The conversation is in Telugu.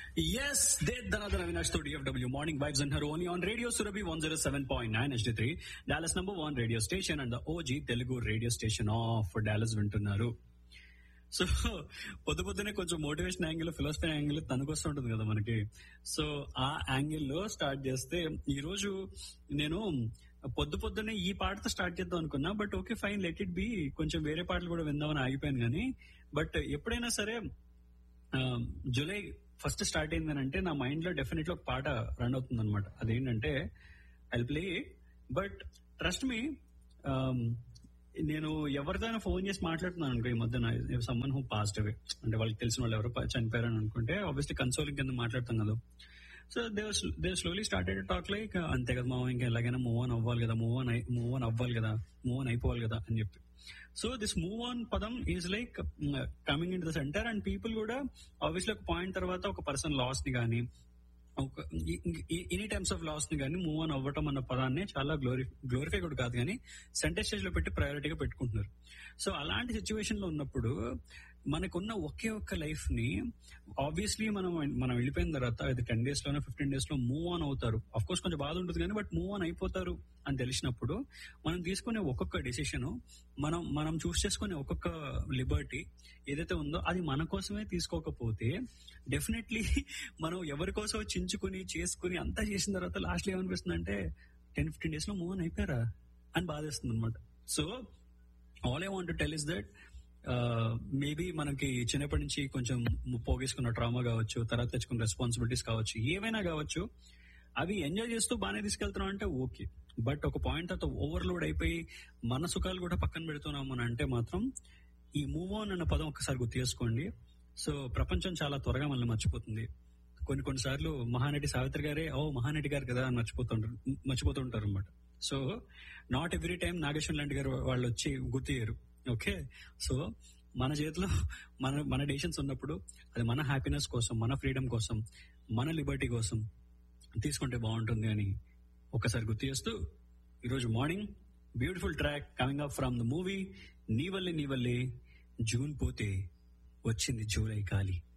Yes, they Dhanadhan Avinash to DFW Morning Vibes and Haroni on Radio Surabhi 107.9 HD3, Dallas number one radio station and the OG Telugu radio station of Dallas వింటున్నారు సో పొద్దు పొద్దునే కొంచెం మోటివేషన్ యాంగిల్ ఫిలాసఫీ యాంగిల్ తనకొస్తూ ఉంటుంది కదా మనకి సో ఆ యాంగిల్ లో స్టార్ట్ చేస్తే ఈ రోజు నేను పొద్దు పొద్దునే ఈ పాటతో స్టార్ట్ చేద్దాం అనుకున్నా but okay fine let it be కొంచెం వేరే పాటలు కూడా విందామని ఆగిపోయాను కానీ బట్ ఎప్పుడైనా సరే ఆ, జూలై ఫస్ట్ స్టార్ట్ అయిందని అంటే నా మైండ్ లో డెఫినెట్లీ ఒక పాట రన్ అవుతుంది అనమాట అదేంటంటే I play but trust me నేను ఎవరిదైనా ఫోన్ చేసి మాట్లాడుతున్నాను అనుకో ఈ మధ్యన సమ్మన్ హూ పాస్ట్ అవే అంటే వాళ్ళకి తెలిసిన వాళ్ళు ఎవరు చనిపోయారని అనుకుంటే ఆబ్వియస్లీ కన్సోలింగ్ కింద మాట్లాడతాం కదా so they they slowly started talk like అంతే కదా మామ ఇంకా ఎలాగైనా మూవ్ ఆన్ అవ్వాలి కదా మూవ్ ఆన్ మూవ్ ఆన్ అవ్వాలి కదా మూవ్ ఆన్ అయిపోవాలి కదా అని చెప్పి సో దిస్ మూవ్ ఆన్ పదం is like coming in the centre and people కూడా ఆబ్వియస్లీ ఒక పాయింట్ తర్వాత ఒక పర్సన్ లాస్ ని కానీ ఒక ఎనీ టైమ్స్ ఆఫ్ లాస్ ని కానీ మూవ్ ఆన్ అవ్వటం అన్న పదాన్ని చాలా గ్లోరి గ్లోరిఫై కూడా కాదు కానీ సెంటర్ స్టేజ్ లో పెట్టి ప్రయారిటీగా పెట్టుకుంటున్నారు సో అలాంటి సిచ్యువేషన్ లో ఉన్నప్పుడు మనకున్న ఒకే ఒక్క లైఫ్ ని ఆబ్వియస్లీ మనం మనం వెళ్ళిపోయిన తర్వాత అది టెన్ డేస్ లోనే ఫిఫ్టీన్ డేస్ లో మూవ్ ఆన్ అవుతారు అఫ్ కోర్స్ కొంచెం బాధ ఉంటుంది కానీ బట్ మూవ్ ఆన్ అయిపోతారు అని తెలిసినప్పుడు మనం తీసుకునే ఒక్కొక్క డెసిషన్ మనం మనం చూస్ చేసుకునే ఒక్కొక్క లిబర్టీ ఏదైతే ఉందో అది మన కోసమే తీసుకోకపోతే డెఫినెట్లీ మనం ఎవరి కోసం చించుకుని చేసుకుని అంతా చేసిన తర్వాత లాస్ట్ లో ఏమనిపిస్తుంది అంటే టెన్ ఫిఫ్టీన్ డేస్ లో మూవ్ ఆన్ అయిపోయారా అని బాధేస్తుంది అనమాట so all I want tell is that maybe మనకి చిన్నప్పటి నుంచి కొంచెం పోగేసుకున్న ట్రామా కావచ్చు తర్వాత తెచ్చుకున్న రెస్పాన్సిబిలిటీస్ కావచ్చు ఏవైనా కావచ్చు అవి ఎంజాయ్ చేస్తూ బాగానే తీసుకెళ్తున్నాం అంటే ఓకే బట్ ఒక పాయింట్ తర్వాత ఓవర్లోడ్ అయిపోయి మన సుఖాలు కూడా పక్కన పెడుతున్నాం అని అంటే మాత్రం ఈ మూవ్ ఆన్ అన్న పదం ఒకసారి గుర్తు చేసుకోండి సో ప్రపంచం చాలా త్వరగా మనల్ని మర్చిపోతుంది కొన్ని కొన్నిసార్లు మహానటి సావిత్రి గారే ఓ మహానటి గారు కదా అని మర్చిపోతుంటారు మర్చిపోతుంటారు అనమాట so not every time Nageswara లాంటి గారు వాళ్ళు వచ్చి గుర్తు చేయరు ఓకే సో మన చేతిలో మన మన డెసిషన్స్ ఉన్నప్పుడు అది మన హ్యాపీనెస్ కోసం మన ఫ్రీడమ్ కోసం మన లిబర్టీ కోసం తీసుకుంటే బాగుంటుంది అని ఒకసారి గుర్తు చేస్తూ ఈరోజు morning beautiful track coming up from the movie Neevalli Neevalli June పోతే వచ్చింది జూలై కాలి